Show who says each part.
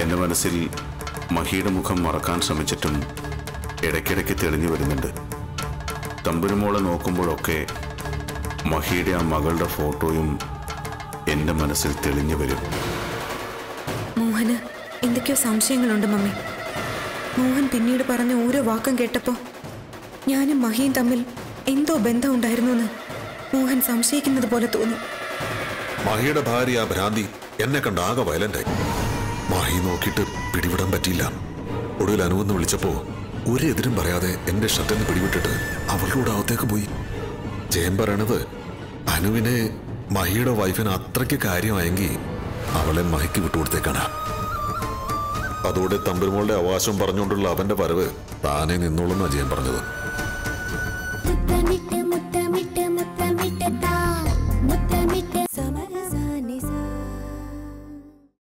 Speaker 1: എൻ്റെ മനസ്സിൽ മഹിയുടെ മുഖം മറക്കാൻ ശ്രമിച്ചിട്ടും ഇടയ്ക്കിടയ്ക്ക് തെളിഞ്ഞു വരുന്നുണ്ട് തമ്പുരുമോളെ നോക്കുമ്പോഴൊക്കെ മഹിയുടെ ആ മകളുടെ ഫോട്ടോയും എൻ്റെ മനസ്സിൽ തെളിഞ്ഞു വരും
Speaker 2: മോഹന് എന്തൊക്കെയോ സംശയങ്ങളുണ്ട് മമ്മി മോഹൻ പിന്നീട് പറഞ്ഞ ഓരോ വാക്കും കേട്ടപ്പോൾ ഞാനും മഹിയും തമ്മിൽ എന്തോ ബന്ധം ഉണ്ടായിരുന്നു എന്ന് മോഹൻ സംശയിക്കുന്നത് പോലെ തോന്നി
Speaker 3: മഹിയുടെ ഭാര്യ ആ ഭ്രാന്തി എന്നെ കണ്ട് ആകെ വയലന്റായി മഹി നോക്കിയിട്ട് പിടിവിടാൻ പറ്റിയില്ല ഒടുവിൽ അനുവെന്ന് വിളിച്ചപ്പോ ഒരു എതിരും പറയാതെ എന്റെ ഷർട്ടിന്ന് പിടിവിട്ടിട്ട് അവളുടെ കൂടെ അകത്തേക്ക് പോയി ജയൻ പറയണത് അനുവിനെ മഹിയുടെ വൈഫിന് അത്രയ്ക്ക് കാര്യമായെങ്കിൽ അവളെ മഹിക്ക് വിട്ടുകൊടുത്തേക്കാണ് അതോടെ തമ്പുരുമോളുടെ അവകാശം പറഞ്ഞുകൊണ്ടുള്ള അവന്റെ വരവ് താനേ നിന്നോളെന്നാ ജയൻ പറഞ്ഞത്